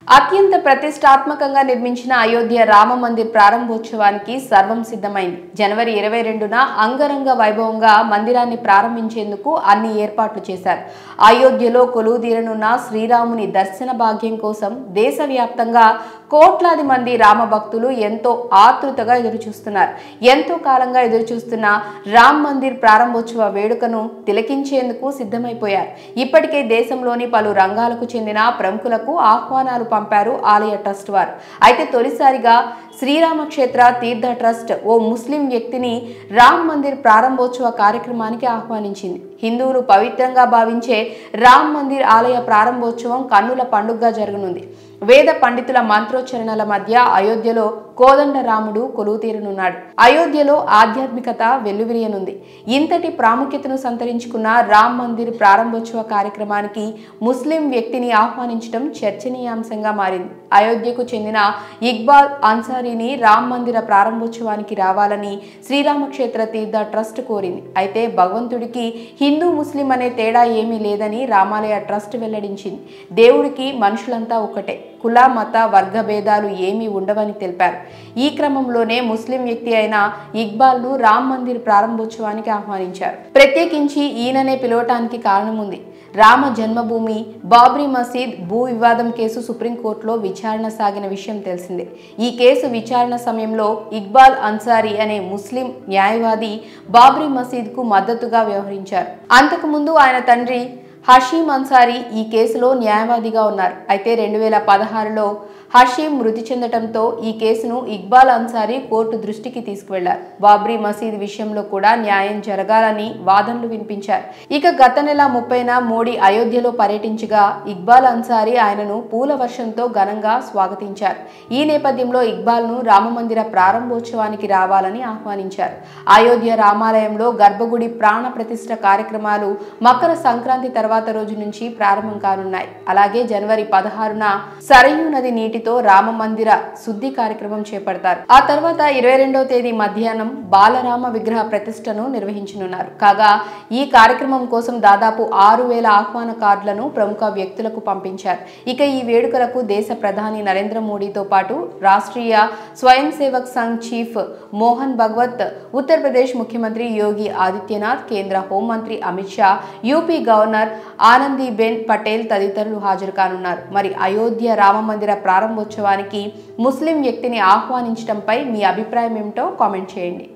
అత్యంత ప్రతిష్టాత్మకంగా నిర్మించిన అయోధ్య రామ మందిర్ ప్రారంభోత్సవానికి సర్వం సిద్ధమైంది జనవరి ఇరవై రెండున అంగరంగ వైభవంగా మందిరాన్ని ప్రారంభించేందుకు అన్ని ఏర్పాట్లు చేశారు అయోధ్యలో కొలువుదీరనున్న శ్రీరాముని దర్శన భాగ్యం కోసం దేశవ్యాప్తంగా కోట్లాది మంది రామ భక్తులు ఎంతో ఆతృతగా ఎదురుచూస్తున్నారు ఎంతో కాలంగా ఎదురుచూస్తున్న రామ్ మందిర్ ప్రారంభోత్సవ వేడుకను తిలకించేందుకు సిద్ధమైపోయారు ఇప్పటికే దేశంలోని పలు రంగాలకు చెందిన ప్రముఖులకు ఆహ్వానాలు పంపారు ఆలయ ట్రస్ట్ వారు అయితే తొలిసారిగా శ్రీరామక్షేత్ర తీర్థ ట్రస్ట్ ఓ ముస్లిం వ్యక్తిని రామ్ మందిర్ ప్రారంభోత్సవ కార్యక్రమానికి ఆహ్వానించింది హిందువులు పవిత్రంగా భావించే రామ్ మందిర్ ఆలయ ప్రారంభోత్సవం కన్నుల పండుగగా జరగనుంది వేద పండితుల మంత్రోచ్చరణల మధ్య అయోధ్యలో కోదండ రాముడు కొలువుతీరనున్నాడు అయోధ్యలో ఆధ్యాత్మికత వెల్లువిరియనుంది ఇంతటి ప్రాముఖ్యతను సంతరించుకున్న రామ్ మందిర్ ప్రారంభోత్సవ కార్యక్రమానికి ముస్లిం వ్యక్తిని ఆహ్వానించడం చర్చనీయాంశంగా మారింది అయోధ్యకు చెందిన ఇక్బాల్ అన్సారీని రామ్ మందిర ప్రారంభోత్సవానికి రావాలని శ్రీరామక్షేత్ర తీర్థ ట్రస్ట్ కోరింది అయితే భగవంతుడికి హిందూ ముస్లిం అనే తేడా ఏమీ లేదని రామాలయ ట్రస్ట్ వెల్లడించింది దేవుడికి మనుషులంతా ఒకటే కుల మత వర్గ భేదాలు ఏమీ ఉండవని తెలిపారు ఈ క్రమంలోనే ముస్లిం వ్యక్తి అయిన ఇక్బాల్ను రామ్ మందిర్ ప్రారంభోత్సవానికి ఆహ్వానించారు ప్రత్యేకించి ఈయననే పిలవటానికి కారణం ఉంది రామ జన్మభూమి బాబ్రీ మసీద్ భూ వివాదం కేసు సుప్రీంకోర్టులో విచారణ సాగిన విషయం తెలిసిందే ఈ కేసు విచారణ సమయంలో ఇక్బాల్ అన్సారీ అనే ముస్లిం న్యాయవాది బాబ్రీ మసీద్కు మద్దతుగా వ్యవహరించారు అంతకుముందు ఆయన తండ్రి హషీం అన్సారీ ఈ కేసులో న్యాయవాదిగా ఉన్నారు అయితే రెండు వేల పదహారులో హషీం మృతి చెందటంతో ఈ కేసును ఇక్బాల్ అన్సారీ కోర్టు దృష్టికి తీసుకువెళ్లారు బాబ్రీ మసీద్ విషయంలో కూడా న్యాయం జరగాలని వాదనలు వినిపించారు ఇక గత నెల ముప్పైన మోడీ అయోధ్యలో పర్యటించగా ఇక్బాల్ అన్సారీ ఆయనను పూల వర్షంతో ఘనంగా స్వాగతించారు ఈ నేపథ్యంలో ఇక్బాల్ను రామమందిర ప్రారంభోత్సవానికి రావాలని ఆహ్వానించారు అయోధ్య రామాలయంలో గర్భగుడి ప్రాణ ప్రతిష్ఠ కార్యక్రమాలు మకర సంక్రాంతి తర్వాత రోజు నుంచి ప్రారంభం కానున్నాయి అలాగే జనవరి పదహారున సరయూ నది నీటితో రామ మందిర శుద్ధి కార్యక్రమం చేపడతారు ఆ తర్వాత ఇరవై రెండవ తేదీ మధ్యాహ్నం బాలరామ విగ్రహ ప్రతిష్టను నిర్వహించనున్నారు కాగా ఈ కార్యక్రమం కోసం దాదాపు ఆరు వేల ఆహ్వాన కార్డులను ప్రముఖ వ్యక్తులకు పంపించారు ఇక ఈ వేడుకలకు దేశ ప్రధాని నరేంద్ర మోడీతో పాటు రాష్ట్రీయ స్వయం సేవక్ సంఘ్ చీఫ్ మోహన్ భగవత్ ఉత్తరప్రదేశ్ ముఖ్యమంత్రి యోగి ఆదిత్యనాథ్ కేంద్ర హోంమంత్రి అమిత్ షా యూపీ గవర్నర్ ఆనందీబెన్ పటేల్ తదితరులు హాజరు కానున్నారు మరి అయోధ్య రామ మందిర ప్రారంభోత్సవానికి ముస్లిం వ్యక్తిని ఆహ్వానించడంపై మీ అభిప్రాయం ఏమిటో కామెంట్ చేయండి